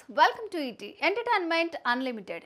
welcome to ఇటీ entertainment unlimited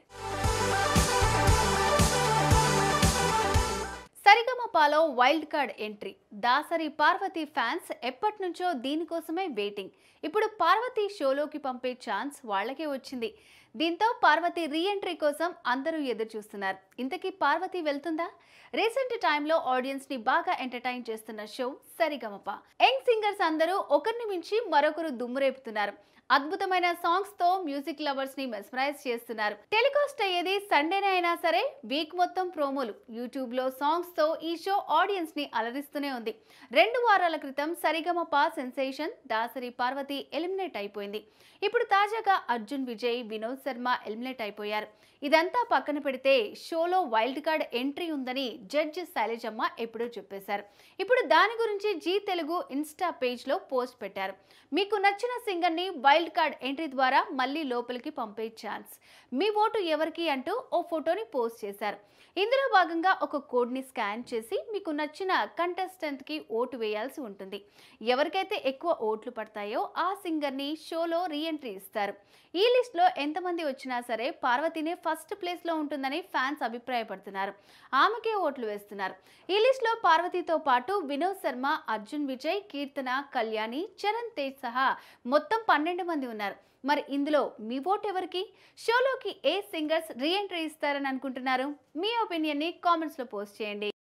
సరిగమపాలో wild card entry Dasari Parvathi fans ఎప్పటి నుంచో దీనికోసమే వెయిటింగ్ ఇప్పుడు పార్వతి షోలోకి పంపే ఛాన్స్ వాళ్ళకే వచ్చింది దీంతో పార్వతి రీ ఎంట్రీ కోసం అందరూ ఎదురు చూస్తున్నారు ఇంతకీ పార్వతి వెళ్తుందా రీసెంట్ టైంలో ఆడియన్స్ ని బాగా ఎంటర్టైన్ చేస్తున్న షో సరిగమప యంగ్ సింగర్స్ అందరూ ఒకరిని మించి మరొకరు దుమ్మురేపుతున్నారు అద్భుతమైన సాంగ్స్ తో మ్యూజిక్ లవర్స్ ని మెస్మరైజ్ చేస్తున్నారు టెలికాస్ట్ అయ్యేది సండేనే అయినా సరే వీక్ మొత్తం ప్రోమోలు యూట్యూబ్ లో సాంగ్స్ తో ఈ షో ఆడియన్స్ ని అలరిస్తూనే ఉంది రెండు వారాల క్రితం సరిగమప సెన్సేషన్ దాసరి పార్వతి ఎలిమినేట్ అయిపోయింది ఇప్పుడు తాజాగా అర్జున్ విజయ్ వినోద్ శర్మ ఎలిమినేట్ అయిపోయారు ఇదంతా పక్కన పెడితే షోలో వైల్డ్ కార్డ్ ఎంట్రీ ఉందని జడ్జ్ శైలజమ్మ ఎప్పుడో చెప్పేశారు ఇప్పుడు దాని గురించి జీ తెలుగు ఇన్స్టా పేజ్లో పోస్ట్ పెట్టారు మీకు నచ్చిన సింగర్ని వైల్డ్ కార్డ్ ఎంట్రీ ద్వారా మళ్ళీ లోపలికి పంపే ఛాన్స్ మీ ఓటు ఎవరికి అంటూ ఓ ఫోటోని పోస్ట్ చేశారు ఇందులో భాగంగా ఒక కోడ్ని స్కాన్ చేసి మీకు నచ్చిన కంటెస్టెంట్కి ఓటు వేయాల్సి ఉంటుంది ఎవరికైతే ఎక్కువ ఓట్లు పడతాయో ఆ సింగర్ని షోలో రీఎంట్రీ ఇస్తారు ఈ లిస్ట్లో ఎంతమంది వచ్చినా సరే పార్వతినే ఫస్ట్ ప్లేస్లో ఉంటుందని ఫ్యాన్స్ అభిప్రాయపడుతున్నారు ఆమెకే ఓట్లు వేస్తున్నారు ఈ లిస్ట్లో పార్వతితో పాటు వినోద్ శర్మ అర్జున్ విజయ్ కీర్తన కళ్యాణి చరణ్ తేజ్ సహా మొత్తం పన్నెండు మంది ఉన్నారు మరి ఇందులో మీ ఓట్ ఎవరికి షోలోకి ఏ సింగర్స్ రీఎంట్రీ ఇస్తారని అనుకుంటున్నారు మీ ఒపీనియన్ని కామెంట్స్లో పోస్ట్ చేయండి